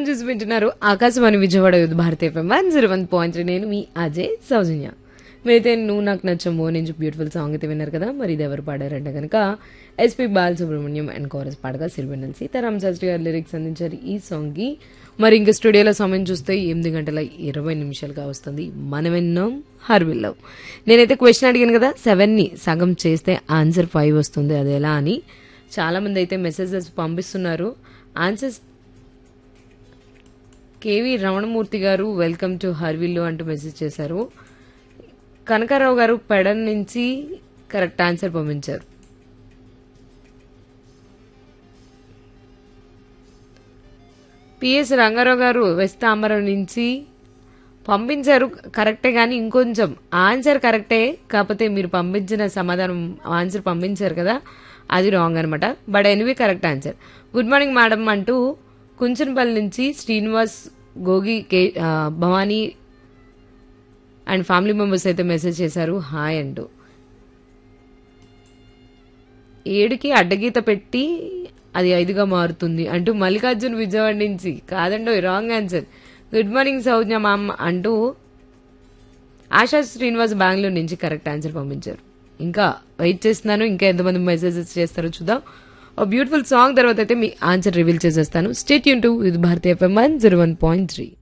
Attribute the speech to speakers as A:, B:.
A: programme చూసి వింటున్నారు Akashvani Vijayawada youth Bharatiya FM one zero one point three నేను మీ అజయ్ సౌజన్య మీరైతే నువ్వు నాకు నచ్చమో నుంచి బ్యూటిఫుల్ సాంగ్ అయితే విన్నారు కదా మరి ఇది ఎవరు పాడారంటే కనుక ఎస్పి బాలసుబ్రహ్మణ్యం అండ్ కోరస్ పాడగా సిరివెన్నెల సీతారాం శాస్త్రి గారు లిరిక్స్ అందించారు ఈ సాంగ్కి మరి ఇంకా స్టూడియోలో సమయం చూస్తే ఎనిమిది గంటల ఇరవై నిమిషాలుగా వస్తుంది మనం విన్నాం హర్విల్లవ్ నేనైతే క్వశ్చన్ అడిగాను కదా సెవెన్ని సగం చేస్తే ఆన్సర్ ఫైవ్ వస్తుంది అది ఎలా అని చాలా మంది అయితే మెసేజెస్ పంపిస్తున్నారు ఆన్సర్స్ కేవి రమణమూర్తి గారు వెల్కమ్ టు హర్విల్లు అంటూ మెసేజ్ చేశారు కనకారావు గారు పెడన్ నుంచి కరెక్ట్ ఆన్సర్ పంపించారు పిఎస్ రంగారావు గారు వెస్తాంబరం నుంచి పంపించారు కరెక్టే కానీ ఇంకొంచెం ఆన్సర్ కరెక్టే కాకపోతే మీరు పంపించిన సమాధానం ఆన్సర్ పంపించారు కదా అది రాంగ్ అనమాట but anyway correct answer good morning madam అంటూ కుంచనపల్లి నుంచి శ్రీనివాస్ గోగి కే ఆ, భవానీ అండ్ ఫ్యామిలీ మెంబర్స్ అయితే మెసేజ్ చేశారు హాయ్ అంటూ ఏడుకి అడ్డగీత పెట్టి అది ఐదుగా మారుతుంది అంటూ మల్లికార్జున్ విజయవాడ నుంచి కాదండో wrong answer good morning Saugnya ma'am అంటూ ఆశా శ్రీనివాస్ బెంగళూరు నుంచి కరెక్ట్ ఆన్సర్ పంపించారు ఇంకా వెయిట్ చేస్తున్నాను ఇంకా ఎంతమంది మెసేజెస్ చేస్తారో చూద్దాం ఓ బ్యూటిఫుల్ సాంగ్ తర్వాత అయితే మీ ఆన్సర్ రివీల్ చేసేస్తాను స్టేట్ యూన్ టు ఇది Bharatiya FM one zero one point three